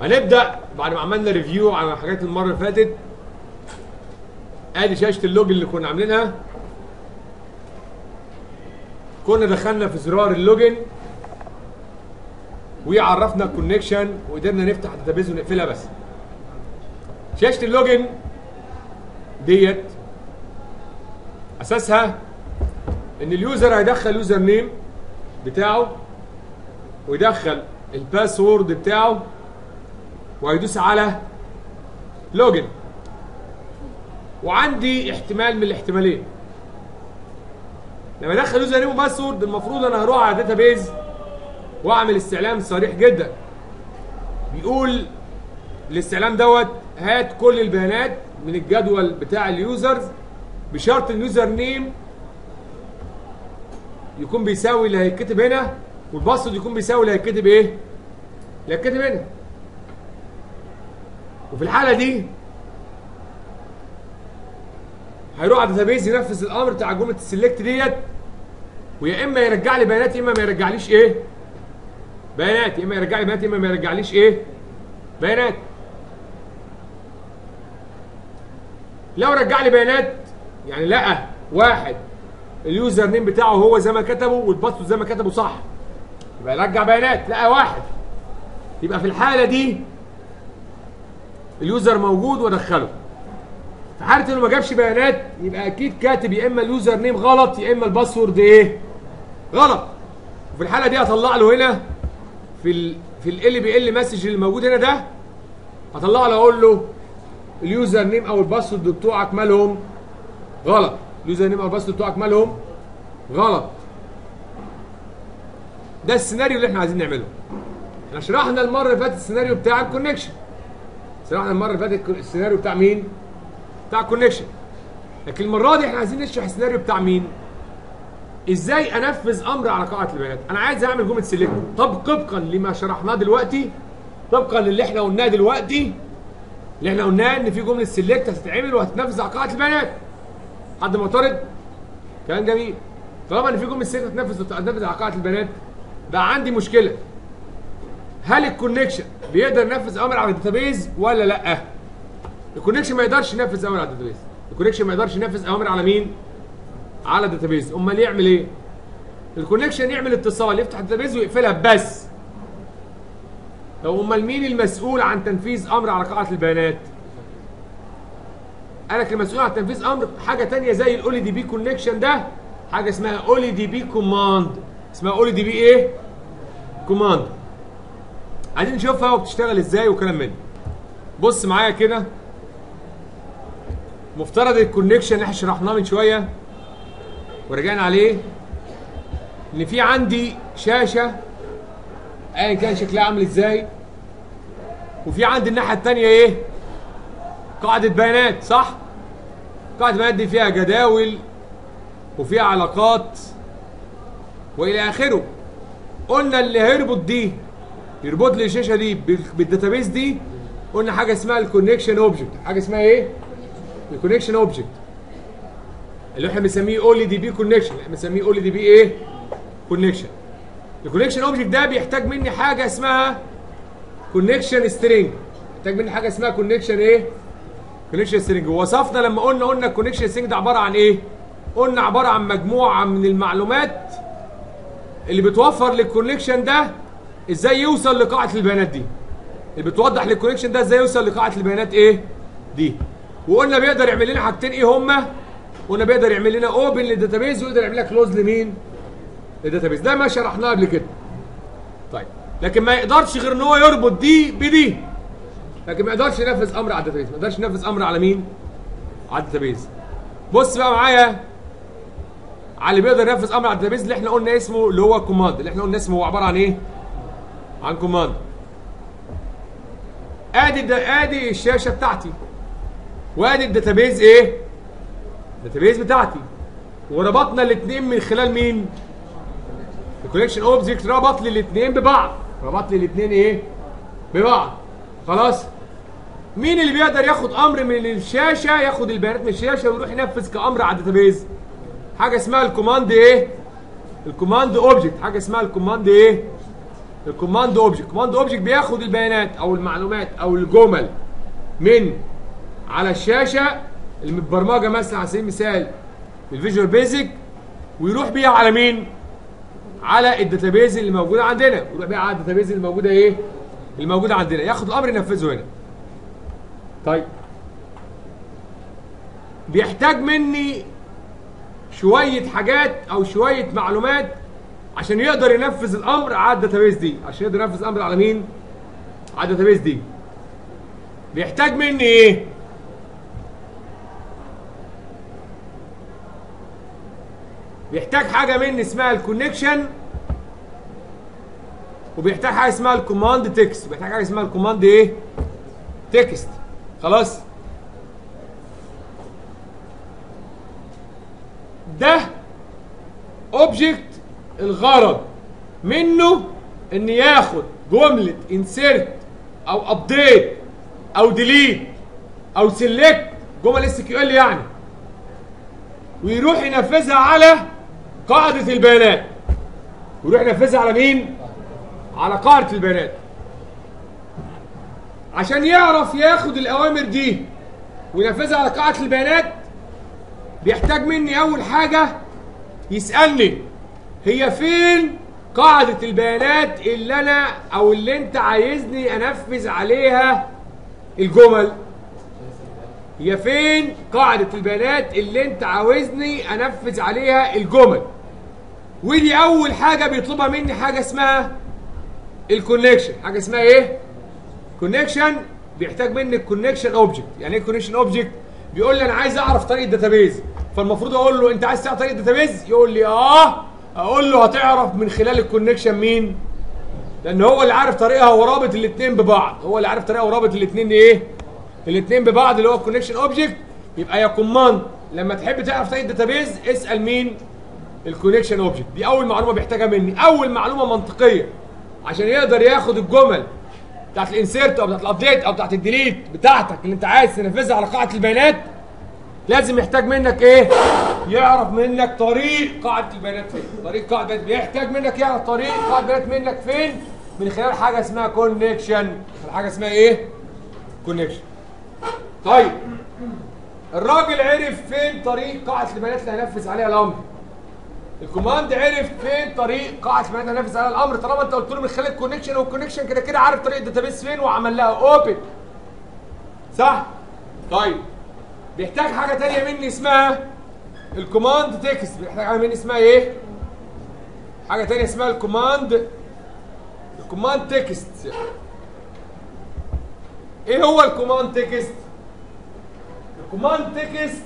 هنبدا بعد ما عملنا ريفيو على الحاجات المره اللي فاتت ادي شاشه اللوج اللي كنا عاملينها كنا دخلنا في زرار اللوجن وعرفنا الكونكشن وقدرنا نفتح الداتابيز ونقفلها بس شاشه اللوجن ديت اساسها ان اليوزر هيدخل يوزر نيم بتاعه ويدخل الباسورد بتاعه وهيدوس على لوجن وعندي احتمال من الاحتمالين لما ادخل يوزر نيم وباسورد المفروض انا هروح على داتابيز واعمل استعلام صريح جدا بيقول الاستعلام دوت هات كل البيانات من الجدول بتاع اليوزرز بشرط اليوزر نيم يكون بيساوي اللي هيتكتب هنا والباسورد يكون بيساوي اللي هيتكتب ايه؟ اللي هيتكتب هنا وفي الحاله دي هيروح على الداتابيز ينفذ الامر بتاع جمله السلكت ديت ويا اما يرجع لي بيانات يا اما ما يرجعليش ايه؟ بيانات يا اما يرجع لي بيانات يا اما ما يرجعليش ايه؟ بيانات لو رجع لي بيانات يعني لقى واحد اليوزر نيم بتاعه هو زي ما كتبه والباسورد زي ما كتبه صح يبقى يرجع بيانات لقى واحد يبقى في الحاله دي اليوزر موجود وادخله في حاله انه ما جابش بيانات يبقى اكيد كاتب يا اما اليوزر نيم غلط يا اما الباسورد ايه غلط وفي الحاله دي هطلع له هنا في ال في ال بي ال مسج اللي موجود هنا ده هطلع له اقول له اليوزر نيم او الباسورد بتوعك مالهم غلط اليوزر نيم او الباسورد بتوعك مالهم غلط ده السيناريو اللي احنا عايزين نعمله احنا شرحنا المره اللي فاتت السيناريو بتاع الكونكشن شرحنا المره اللي فاتت السيناريو بتاع مين بتاع الكونكشن لكن المره دي احنا عايزين نشرح السيناريو بتاع مين ازاي انفذ امر على قاعده البيانات انا عايز اعمل جمله سيلكت طب طبقا لما شرحناه دلوقتي طبقا للي احنا قلناه دلوقتي اللي احنا قلناه ان في جمله سيلكت هتتعمل وهتنفذ على قاعده البيانات حد معترض كلام جميل طالما ان في جمله سيلكت هتنفذ هتنفذ على قاعده البيانات بقى عندي مشكله هل الكونكشن بيقدر ينفذ امر على الداتابيز ولا لا الكونكشن ما يقدرش ينفذ امر على الداتابيز الكونكشن ما يقدرش ينفذ امر على مين على الداتابيز امال يعمل ايه الكونكشن يعمل اتصال يفتح الداتابيز ويقفلها بس طب امال مين المسؤول عن تنفيذ امر على قاعده البيانات قالك المسؤول عن تنفيذ امر حاجه تانية زي الاولي دي بي كونكشن ده حاجه اسمها اولي دي بي كوماند اسمها اولي دي بي ايه كوماند عايزين نشوفها وبتشتغل ازاي وكلام من بص معايا كده مفترض الكونكشن اللي احنا شرحناه من شويه ورجعنا عليه ان في عندي شاشه ايا كان شكلها عامل ازاي وفي عندي الناحيه الثانيه ايه قاعده بيانات صح قاعده بيانات دي فيها جداول وفيها علاقات والى اخره قلنا اللي هيربط دي يربط لي الشاشه دي بالداتابيس دي قلنا حاجه اسمها الكونكشن اوبجكت حاجه اسمها ايه الكونكشن اوبجكت اللي احنا بنسميه اولي دي بي كونكشن احنا بنسميه اولي دي بي ايه كونكشن الكونكشن اوبجكت ده بيحتاج مني حاجه اسمها كونكشن سترينج محتاج مني حاجه اسمها كونكشن ايه كونكشن سترينج ووصفنا لما قلنا قلنا الكونكشن سترينج ده عباره عن ايه قلنا عباره عن مجموعه من المعلومات اللي بتوفر للكونكشن ده ازاي يوصل لقاعده البيانات دي اللي بتوضح للكونكشن ده ازاي يوصل لقاعده البيانات ايه دي وقلنا بيقدر يعمل لنا حاجتين ايه هما قلنا بيقدر يعمل لنا اوبن للداتابيز ويقدر يعمل لنا كلوز لمين للداتابيز ده ما شرحناه قبل كده طيب لكن ما يقدرش غير ان هو يربط دي بدي لكن ما يقدرش ينفذ امر على الداتابيز ما يقدرش ينفذ امر على مين على الداتابيز بص بقى معايا على اللي بيقدر ينفذ امر على الداتابيز اللي احنا قلنا اسمه اللي هو كوماند اللي احنا قلنا اسمه هو عباره عن ايه عن كوماند ادي ده ادي الشاشه بتاعتي وادي الداتابيز ايه الداتابيز بتاعتي وربطنا الاثنين من خلال مين الكونكشن اوبجكت ربط لي الاثنين ببعض ربط لي الاثنين ايه ببعض خلاص مين اللي بيقدر ياخد امر من الشاشه ياخد البيانات من الشاشه ويروح ينفذ كامر على الداتابيز حاجه اسمها الكوماند ايه الكوماند اوبجكت حاجه اسمها الكوماند ايه الكوماند اوبجكت الكوماند اوبجكت بياخد البيانات او المعلومات او الجمل من على الشاشه اللي متبرمجه مثلا على سبيل المثال الفيجوال بيزك ويروح بيها على مين على الداتابيز اللي موجوده عندنا ويروح بيها على الداتابيز اللي موجوده ايه اللي موجوده عندنا ياخد الامر ينفذه هنا طيب بيحتاج مني شويه حاجات او شويه معلومات عشان يقدر ينفذ الامر على الداتابيز دي عشان يقدر ينفذ الامر على مين على الداتابيز دي بيحتاج مني ايه بيحتاج حاجه مني اسمها الكونكشن وبيحتاج حاجه اسمها الكوماند تكست بيحتاج حاجه اسمها الكوماند ايه تكست خلاص ده اوبجكت الغرض منه ان ياخد جمله انسيرت او ابديت او ديليت او سيلكت جمل اس كيو ال يعني ويروح ينفذها على قاعده البيانات ويروح ينفذها على مين على قاعده البيانات عشان يعرف ياخد الاوامر دي وينفذها على قاعده البيانات بيحتاج مني اول حاجه يسالني هي فين قاعده البيانات اللي انا او اللي انت عايزني انفذ عليها الجمل هي فين قاعده البيانات اللي انت عاوزني انفذ عليها الجمل ودي اول حاجه بيطلبها مني حاجه اسمها الكونكشن حاجه اسمها ايه كونكشن بيحتاج مني الكونكشن اوبجكت يعني ايه الكونكشن اوبجكت بيقول لي انا عايز اعرف طريق الداتابيز فالمفروض اقول له انت عايز تعرف طريق الداتابيز يقول لي اه اقول له هتعرف من خلال الكونكشن مين لان هو اللي عارف طريقها ورابط الاثنين ببعض هو اللي عارف طريقها ورابط الاثنين ايه الاثنين ببعض اللي هو الكونكشن اوبجكت يبقى يا كوماند لما تحب تعرف طريق الداتابيز اسال مين الكونكشن اوبجكت دي اول معلومه بيحتاجها مني اول معلومه منطقيه عشان يقدر ياخد الجمل بتاعت الانسيرت او بتاعت الابديت او بتاعت الديليت بتاعتك اللي انت عايز تنفذها على قاعده البيانات لازم يحتاج منك ايه؟ يعرف منك طريق قاعده البيانات فين؟ طريق قاعده البيانات بيحتاج منك يعرف طريق قاعده البيانات منك فين؟ من خلال حاجه اسمها كونكشن حاجه اسمها ايه؟ كونكشن طيب الراجل عرف فين طريق قاعده البيانات اللي هينفذ عليها الامر الكوماند عرف فين طريق قاعده البيانات اللي هينفذ عليها الامر طالما انت قلت له من خلال الكونكشن والكونكشن كده كده عارف طريق الداتابيس فين وعمل لها اوبن صح طيب بيحتاج حاجه تانية مني اسمها الكوماند تكست بيحتاج حاجه مني اسمها ايه حاجه تانية اسمها الكوماند الكوماند تكست ايه هو الكوماند تكست الكوماند تكست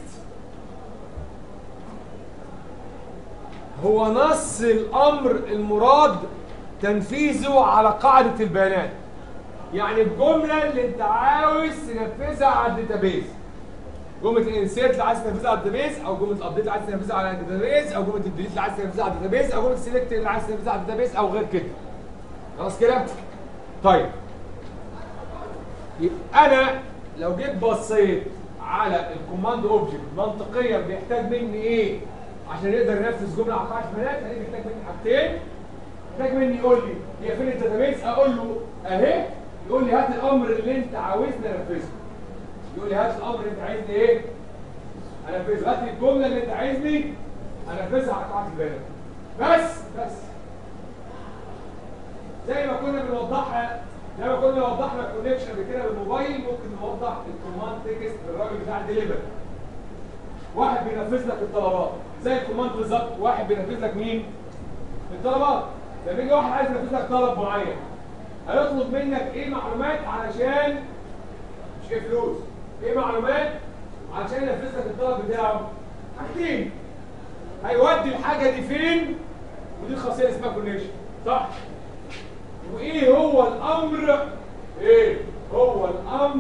هو نص الامر المراد تنفيذه على قاعده البيانات يعني الجمله اللي انت عاوز تنفذها على الداتابيز جمله الانسيرت اللي عايز تنفذها على الداتابيز او جمله الابديت اللي عايز تنفذها على الداتابيز او جمله الديليت اللي عايز تنفذها على الداتابيز او جمله السيلكت اللي عايز تنفذها على الداتابيز او غير كده خلاص كده طيب يبقى انا لو جيت بصيت على الكوماند اوبجكت منطقيا بيحتاج مني ايه عشان يقدر ينفذ جمله على قاعده بيانات يعني بيحتاج مني حاجتين محتاج مني يقول لي هي فين الداتابيز اقول له اهي يقول لي هات الامر اللي انت عاوزني انفذه يقول لي هات الامر اللي انت عايزني ايه انفذه هات لي الجمله اللي انت عايزني انفذها على قاعده البيانات بس بس زي ما كنا بنوضحها زي ما كنا وضحنا الكونكشن قبل كده بالموبايل ممكن نوضح الكوماند تكست للراجل بتاع الدليفري واحد بينفذ لك الطلبات زي الكوماند بالظبط واحد بينفذ لك مين الطلبات لما يجي واحد عايز ينفذ لك طلب معين هيطلب منك ايه معلومات علشان مش ايه فلوس ايه معلومات علشان ينفذ لك الطلب بتاعه حاجتين هيودي الحاجه دي فين ودي الخاصيه اللي اسمها كونكشن صح وايه هو الامر ايه هو الامر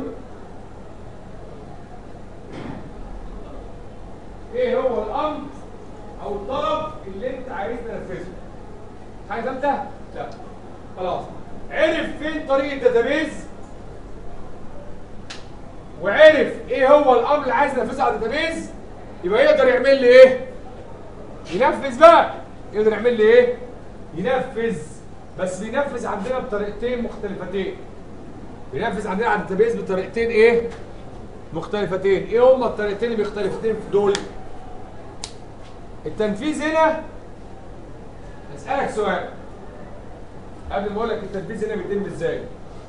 ايه هو الامر او الطلب اللي انت عايز تنفذه حاجه ثالثه لا خلاص عرف فين طريق الداتابيز وعرف ايه هو الامر اللي عايز ينفذه على الداتابيز يبقى يقدر يعمل لي ايه ينفذ بقى يقدر يعمل لي ايه ينفذ بس بينفذ عندنا بطريقتين مختلفتين بينفذ عندنا على الداتابيز بطريقتين ايه مختلفتين ايه هما الطريقتين اللي مختلفتين في دول التنفيذ هنا اسالك سؤال قبل ما اقول لك التنفيذ هنا بيتم ازاي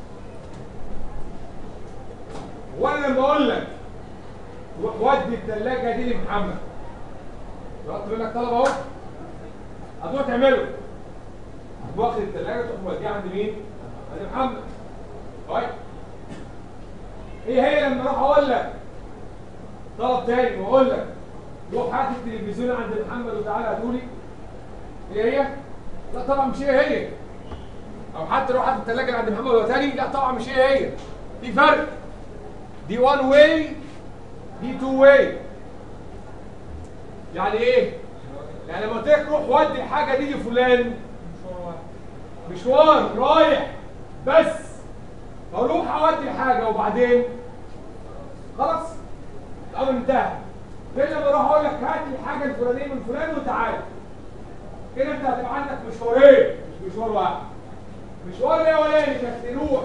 وانا لما اقول لك روح ودي الثلاجه دي لمحمد رحت منك طلب اهو هتروح تعمله هتروح واخد الثلاجه تروح موديها عند مين؟ عند محمد طيب ايه هي لما اروح اقول لك طلب تاني واقول لك روح هات التلفزيون عند محمد وتعالى هاتولي ايه هي؟ لا طبعا مش هي هي او حتى روح هات الثلاجه اللي عند محمد وتاني لا طبعا مش هي هي في فرق دي وان واي دي تو واي يعني ايه؟ يعني لما قلت لك روح ودي الحاجه دي لفلان مشوار رايح بس اروح اودي الحاجه وبعدين خلاص الامر انتهى كده لما اروح اقول لك هات لي الحاجه الفلانيه من فلان وتعالى كده انت هتبقى عندك مشوارين مش مشوار واحد مشوار الاولاني انك تروح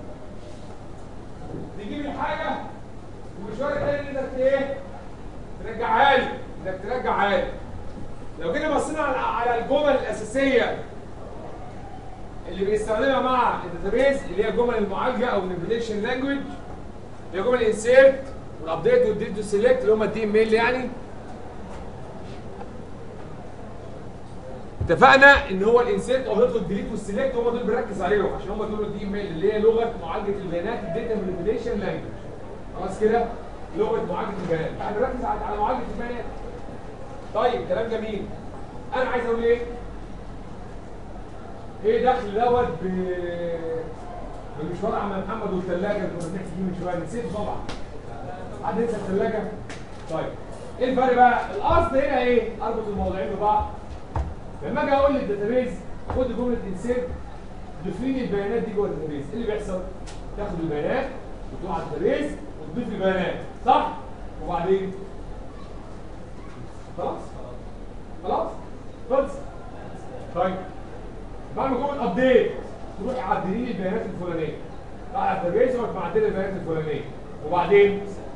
تجيب الحاجه والمشوار الثاني انك ايه ترجعها لي انك ترجعها لي لو جينا بصينا على على الجمل الاساسيه اللي بنستخدمها مع الداتابيز اللي هي جمل المعالجه او النافيجيشن لانجويج اللي هي جمل الانسيرت والابديت والديت والسيلكت اللي هم الدي ام ال يعني اتفقنا ان هو الانسيرت او والديليت والسيلكت هم دول بنركز عليهم عشان هم دول الدي ام ال اللي هي لغه معالجه البيانات الداتا مانيبيوليشن لانجويج خلاص كده لغه معالجه البيانات احنا بنركز على على معالجه البيانات طيب كلام جميل انا عايز اقول ايه ايه دخل دوت ب بمشوار عم محمد والثلاجه اللي كنا بنحكي فيه من شويه نسيته طبعا حد ينسى الثلاجه طيب ايه الفرق بقى القصد هنا ايه اربط الموضوعين ببعض لما اجي اقول للداتابيز خد جمله انسيرت ضيف لي البيانات دي جوه الداتابيز ايه اللي بيحصل تاخد البيانات وتروح على الداتابيز وتضيف البيانات صح وبعدين خلاص خلاص خلص طيب بعمل جمله ابديت تروح عدلي لي البيانات الفلانيه راح على الداتابيز وقت معدل البيانات الفلانيه وبعدين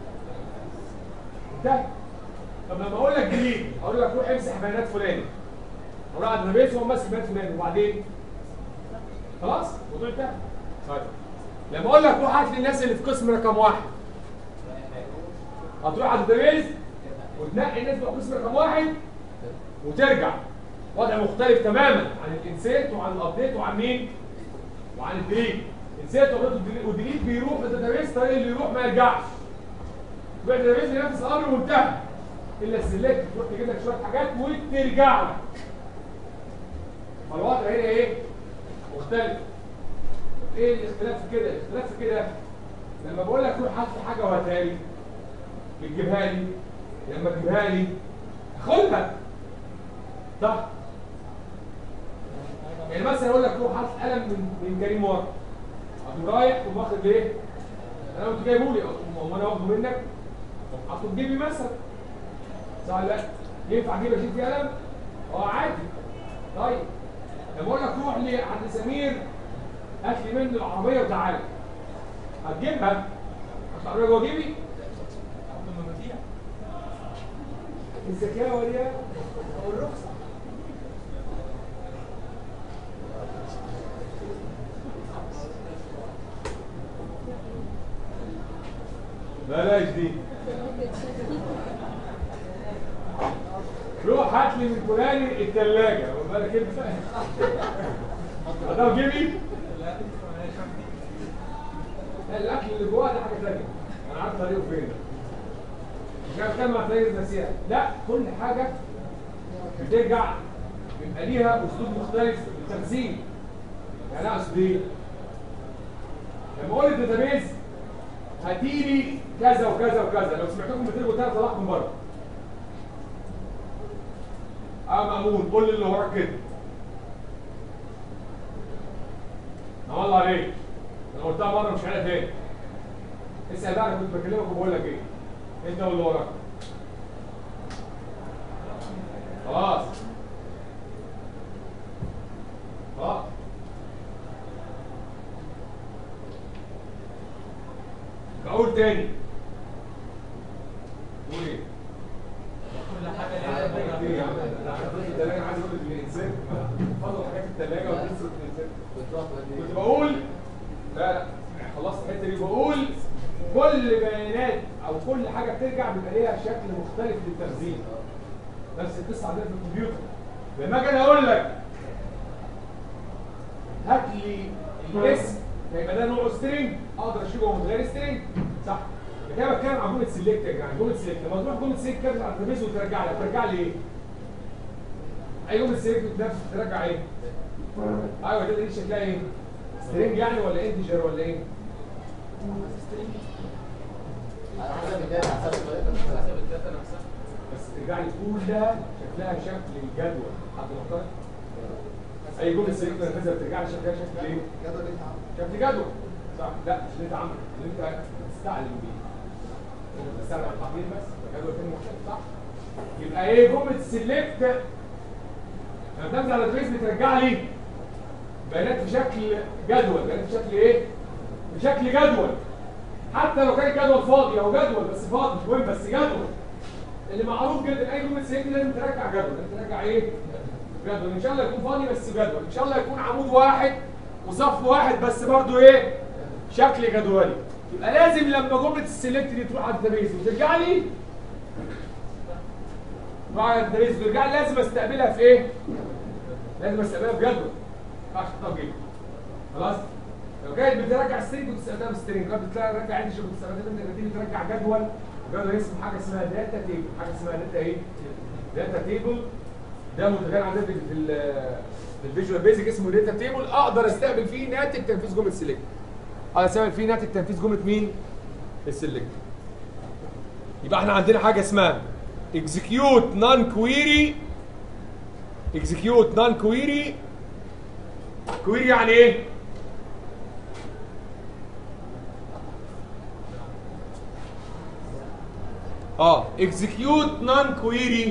انتهى طب لما اقول لك ديليت اقول لك روح امسح بيانات فلان اروح على الداتابيز وهو ماسك بيانات فلان وبعدين خلاص الموضوع انتهى طيب لما اقول لك روح هات لي الناس اللي في قسم رقم واحد هتروح على الداتابيز وتنقي الناس بتوع قسم رقم واحد وترجع وضع مختلف تماما عن الانسيرت وعن الابديت وعن مين؟ وعن الديليت انسيرت والديليت بيروح الداتابيز طريق اللي يروح ما يرجعش يبقى الداتابيز بنفس الامر وانتهى الا السلكت تروح تجيب لك شويه حاجات وترجع لك فالوضع هنا ايه؟ مختلف ايه الاختلاف في كده؟ الاختلاف في كده لما بقول لك روح هات لي حاجه وهاتها لي بتجيبها لي لما تجيبها لي خدها صح يعني مثلا اقول لك روح هات قلم من من كريم ورا هتقوم رايح تقوم واخد ايه؟ انا قلت جايبه لي اقوم انا واخده منك حاطه في جيبي مثلا صح ولا لا؟ ينفع اجيب اشيل فيه قلم؟ اه عادي طيب لما اقول لك روح لي عند سمير هات لي منه العربيه وتعالى هتجيبها هتحط العربيه جوه جيبي الزكاوة دي او الرخصة بلاش دي روح هات لي من فلان الثلاجة بالك انت هتاخد جيبي لا الاكل اللي جواه ده حاجة ثانية انا عارف طريقه فين مش عارف كام هتلاقي النسيئة لا كل حاجة بترجع بيبقى ليها اسلوب مختلف في التمثيل يعني اقصد ايه؟ لما اقول الداتابيز هاتيلي كذا وكذا وكذا لو سمعتكم بتلغوا ثلاث طلاق من بره اه مأمون قول لي اللي وراك كده نعم الله عليك انا قلتها مره مش عارف تاني اسال بقى انا كنت بكلمك وبقول لك ايه انت واللي وراك خلاص خلاص اقول تاني قول ايه كل حاجه ليها ايه يا عم انا عارف الثلاجه عايز اقول الانسان فضل حاجات في الثلاجه وبتصرف الانسان كنت بقول لا لا خلصت الحته دي بقول كل بيانات او كل حاجه بترجع بيبقى ليها شكل مختلف للتخزين نفس القصه عندنا في الكمبيوتر لما اجي أنا اقول لك هات لي الاسم هيبقى ده نوعه سترينج اقدر اشيله من غير سترينج صح يبقى كده بتكلم عن جمله سيلكت يا جماعه جمله سيلكت لما تروح جمله سيلكت كده على الترابيزه وترجع لك ترجع لي ايه؟ اي جمله سيلكت بتنفذ ترجع ايه؟ ايوه ده دي شكلها ايه؟ سترينج يعني ولا انتجر ولا ايه؟ على حسب الداتا حسب حسب الداتا نفسها بس ترجع لي كلها شكلها شكل الجدول حد معترض؟ اي جمله سيلكت نفذها بترجع لي شكلها شكل ايه؟ شكل جدول صح لا مش اللي انت عامله اللي انت بتستعلم بيه انت بتستعلم على التعبير بس جدول تاني مختلف صح يبقى ايه جمله سيلكت لما تنزل على الفيس بترجع لي بيانات في شكل جدول بيانات في شكل ايه في شكل جدول حتى لو كان جدول فاضي او جدول بس فاضي مش مهم بس جدول اللي معروف جدا اي جمله سيلكت لازم ترجع جدول لازم ترجع ايه جدول ان شاء الله يكون فاضي بس جدول ان شاء الله يكون عمود واحد وصف واحد بس برضو ايه شكل جدولي يبقى لازم لما جمله السلكت دي تروح على الداتابيز وترجع لي تروح على الداتابيز وترجع لي لازم استقبلها في ايه لازم استقبلها في جدول ما ينفعش تحطها في جدول خلاص لو كانت بترجع سترينج كنت تستخدمها سترينج كانت بترجع انتج كنت تستخدمها دي بترجع جدول جدول اسمه حاجه اسمها داتا تيبل حاجه اسمها داتا ايه داتا تيبل ده متغير عندنا في ال في الفيجوال بيزك اسمه داتا تيبل اقدر استقبل فيه ناتج تنفيذ جمله سيلكت اقدر استقبل فيه ناتج تنفيذ جمله مين السيلكت يبقى احنا عندنا حاجه اسمها execute non query execute non query query يعني ايه اه execute non query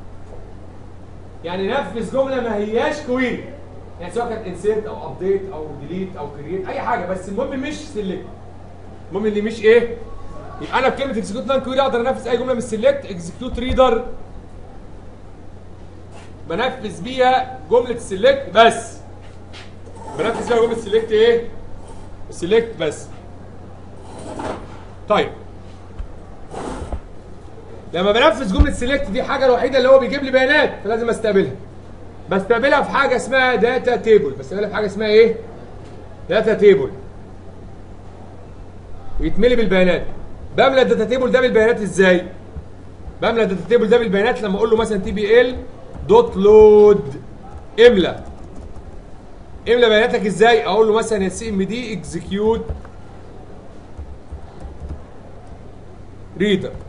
يعني نفذ جمله ما هياش كويري يعني سواء كانت انسيرت او ابديت او ديليت او كرييت اي حاجه بس المهم مش سيلكت المهم اللي مش ايه يبقى انا بكلمه اكزكيوت نان كويري اقدر انفذ اي جمله من السيلكت اكزكيوت ريدر بنفذ بيها جمله السيلكت بس بنفذ بيها جمله السيلكت ايه السيلكت بس طيب لما بنفذ جمله سيلكت دي حاجه الوحيده اللي هو بيجيب لي بيانات فلازم استقبلها بستقبلها في حاجه اسمها داتا تيبل بستقبلها في حاجه اسمها ايه داتا تيبل ويتملي بالبيانات بملى الداتا تيبل ده بالبيانات ازاي بملى الداتا تيبل ده بالبيانات لما اقول له مثلا تي بي ال دوت لود املى املى بياناتك ازاي اقول له مثلا السي ام دي اكزكيوت ريدر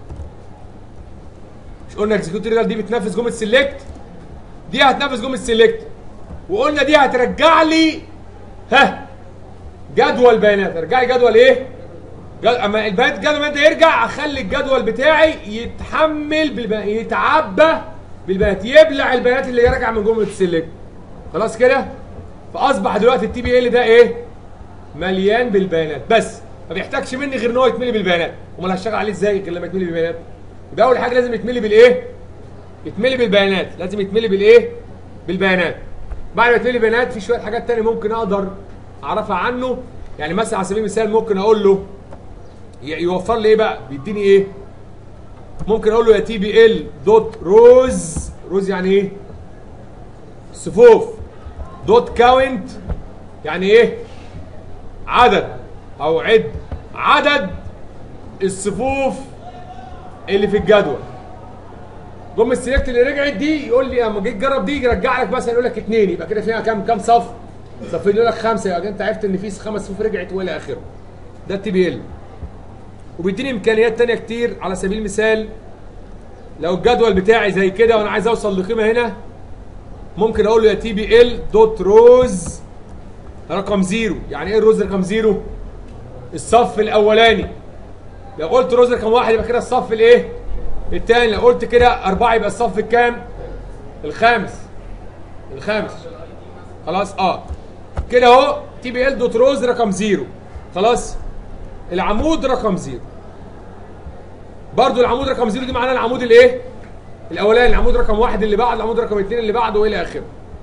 مش قلنا اكزكيوت ريدر دي بتنفذ جمله سيلكت دي هتنفذ جمله سيلكت وقلنا دي هترجع لي ها جدول بيانات ارجع لي جدول ايه جد... اما البيانات الجدول البيانات ده يرجع اخلي الجدول بتاعي يتحمل بالبيانات يتعبى بالبيانات يبلع البيانات اللي راجعه من جمله السيلكت خلاص كده فاصبح دلوقتي التي بي ال ده ايه مليان بالبيانات بس ما بيحتاجش مني غير ان هو يتملي بالبيانات امال هشتغل عليه ازاي غير لما يتملي بالبيانات يبقى اول حاجه لازم يتملي بالايه يتملي بالبيانات لازم يتملي بالايه بالبيانات بعد ما يتملي بالبيانات في شويه حاجات تانية ممكن اقدر اعرفها عنه يعني مثلا على سبيل المثال ممكن اقول له ي- يوفر لي ايه بقى بيديني ايه ممكن اقول له يا تي بي ال دوت روز روز يعني ايه صفوف دوت كاونت يعني ايه عدد او عد عدد الصفوف اللي في الجدول جم السيلكت اللي رجعت دي يقول لي لما جيت تجرب دي يرجع لك مثلا يقول لك اثنين يبقى كده فيها كام كام صف صفين يقول لك خمسه يبقى انت عرفت ان في خمس صفوف رجعت والى اخره ده التي بي ال وبيديني امكانيات تانية كتير على سبيل المثال لو الجدول بتاعي زي كده وانا عايز اوصل لقيمه هنا ممكن اقول له يا تي بي ال دوت روز رقم زيرو يعني ايه الروز رقم زيرو الصف الاولاني لو قلت روز رقم واحد يبقى كده الصف الايه الثاني لو قلت كده أربعة يبقى الصف الكام الخامس الخامس خلاص اه كده اهو تي بي ال دوت روز رقم زيرو خلاص العمود رقم زيرو برضو العمود رقم زيرو دي معناه العمود الايه الاولاني العمود رقم واحد اللي بعد العمود رقم اثنين اللي بعده والى اخره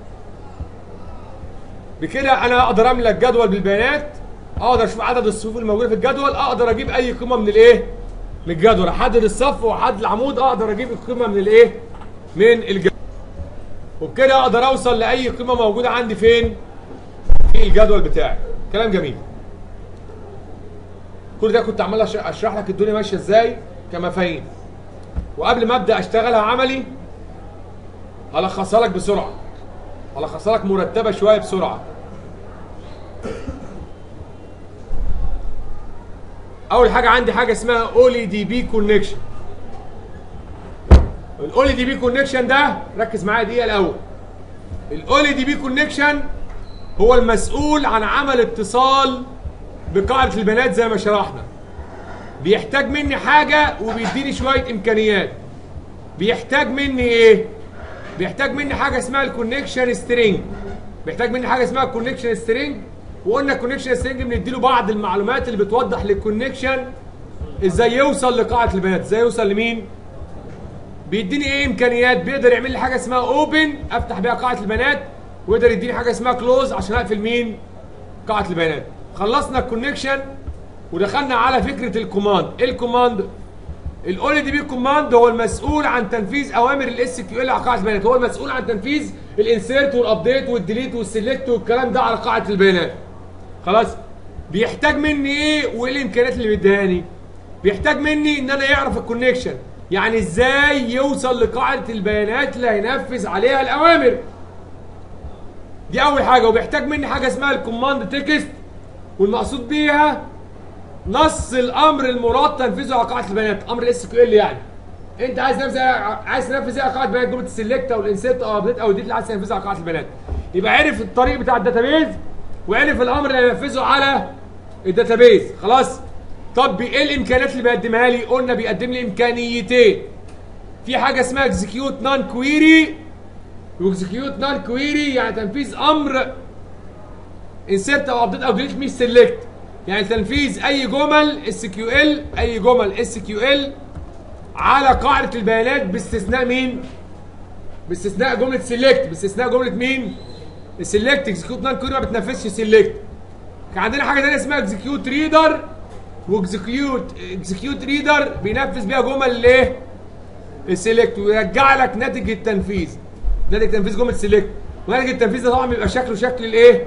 بكده انا اقدر املك جدول بالبيانات اقدر اشوف عدد الصفوف الموجوده في الجدول اقدر اجيب اي قيمه من الايه من الجدول احدد الصف واحدد العمود اقدر اجيب القيمه من الايه من الجدول وبكده اقدر اوصل لاي قيمه موجوده عندي فين في الجدول بتاعي كلام جميل كل ده كنت عمال أش- اشرح لك الدنيا ماشيه ازاي كمفاهيم وقبل ما ابدا اشتغلها عملي هلخصها لك بسرعه هلخصها لك مرتبه شويه بسرعه اول حاجه عندي حاجه اسمها اولي دي بي كونكشن الاولي دي بي كونكشن ده ركز معايا دقيقه الاول الاولي دي بي كونكشن هو المسؤول عن عمل اتصال بقاعده البيانات زي ما شرحنا بيحتاج مني حاجه وبيديني شويه امكانيات بيحتاج مني ايه بيحتاج مني حاجه اسمها الكونكشن سترينج بيحتاج مني حاجه اسمها الكونكشن سترينج وقلنا الكونكشن سترينج بنديله بعض المعلومات اللي بتوضح للكونكشن ازاي يوصل لقاعده البيانات ازاي يوصل لمين بيديني ايه امكانيات بيقدر يعمل لي حاجه اسمها اوبن افتح بيها قاعده البيانات ويقدر يديني حاجه اسمها كلوز عشان اقفل مين قاعده البيانات خلصنا الكونكشن ودخلنا على فكره الكوماند ايه الكوماند الاول دي بي كوماند هو المسؤول عن تنفيذ اوامر الاس كيو ال على قاعده البيانات هو المسؤول عن تنفيذ الانسيرت والابديت والديليت والسيلكت والكلام ده على قاعده البيانات خلاص بيحتاج مني ايه وايه الامكانيات اللي بيديهاني بيحتاج مني ان انا يعرف الكونكشن يعني ازاي يوصل لقاعده البيانات اللي هينفذ عليها الاوامر دي اول حاجه وبيحتاج مني حاجه اسمها الكوماند تكست والمقصود بيها نص الامر المراد تنفيذه على قاعده البيانات امر الاس كيو ال يعني انت عايز تنفذ عايز تنفذ ايه على قاعده البيانات جمله السلكت او الانسيرت او الابديت او الديت اللي عايز تنفذها على قاعده البيانات يبقى عرف الطريق بتاع الداتابيز وعرف الامر اللي هينفذه على الداتابيز خلاص طب ايه الامكانيات اللي بيقدمها لي قلنا بيقدم لي امكانيتين في حاجه اسمها اكزكيوت نون كويري واكزكيوت نون كويري يعني تنفيذ امر انسيرت او ابديت او ديليت مش سيلكت يعني تنفيذ اي جمل اس كيو ال اي جمل اس كيو ال على قاعده البيانات باستثناء مين باستثناء جمله سيلكت باستثناء جمله مين السيلكت اكزكيوت نون كويري ما بتنفذش سيلكت كان عندنا حاجه ثانيه اسمها اكزكيوت ريدر واكزكيوت اكزكيوت ريدر بينفذ بيها جمل الايه السيلكت ويرجع لك ناتج التنفيذ ناتج تنفيذ جمله سيلكت وناتج التنفيذ ده طبعا بيبقى شكله شكل الايه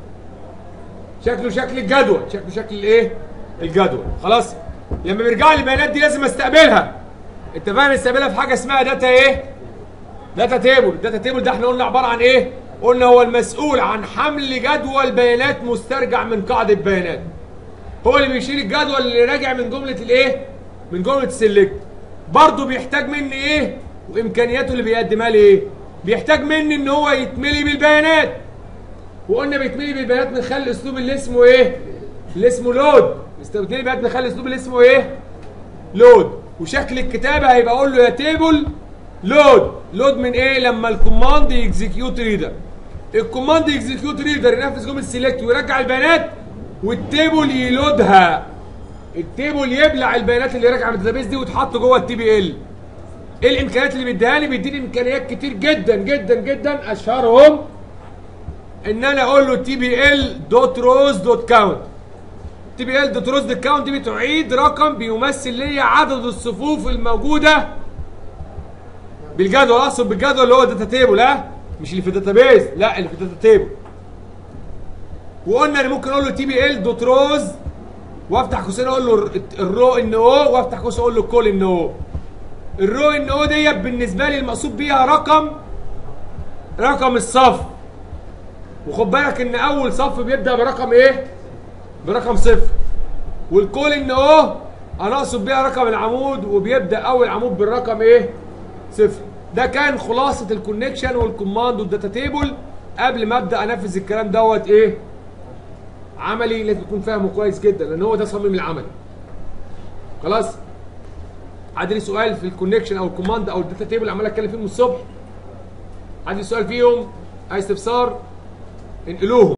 شكله شكل الجدول شكله شكل الايه الجدول خلاص لما بيرجع لي البيانات دي لازم استقبلها اتفقنا نستقبلها في حاجه اسمها داتا ايه داتا تيبل الداتا تيبل ده احنا قلنا عباره عن ايه قلنا هو المسؤول عن حمل جدول بيانات مسترجع من قاعده بيانات هو اللي بيشيل الجدول اللي راجع من جمله الايه من جمله السلكت برضه بيحتاج مني ايه وامكانياته اللي بيقدمها لي ايه بيحتاج مني ان هو يتملي بالبيانات وقلنا بيتملي بالبيانات من خلال الاسلوب اللي اسمه ايه اللي اسمه لود بيتملي بالبيانات من خلال الاسلوب اللي اسمه ايه لود وشكل الكتابه هيبقى اقول له يا تيبل لود لود من ايه لما الكوماند يكزكيوت ريدر الكوماند يكزكيوت ريدر ينفذ جمله سيلكت ويرجع البيانات والتيبل يلودها التيبل يبلع البيانات اللي راجعه من الداتابيس دي وتحط جوه التي بي ال ايه الامكانيات اللي بيديها لي بيديني امكانيات كتير جدا جدا جدا اشهرهم ان انا اقول له تي بي ال دوت روز دوت كاونت تي بي ال دوت روز دوت كاونت دي بتعيد رقم بيمثل لي عدد الصفوف الموجوده بالجدول اقصد بالجدول اللي هو الداتا تيبل ها مش اللي في الداتابيز لا اللي في الداتا تيبل وقلنا ان ممكن اقول له تي بي ال دوت روز وافتح قوسين اقول له الرو ان او وافتح قوس اقول له كول ان او الرو ان او ديت بالنسبه لي المقصود بيها رقم رقم الصف وخد بالك ان اول صف بيبدا برقم ايه برقم صفر والكول ان او انا اقصد بيها رقم العمود وبيبدا اول عمود بالرقم ايه صفر ده كان خلاصه الكونكشن والكوماند والداتا تيبل قبل ما ابدا انفذ الكلام دوت ايه عملي لازم تكون فاهمه كويس جدا لان هو ده صميم العمل خلاص عندي سؤال في الكونكشن او الكوماند او الداتا تيبل عمال اتكلم فيهم من الصبح عندي سؤال فيهم اي استفسار انقلوهم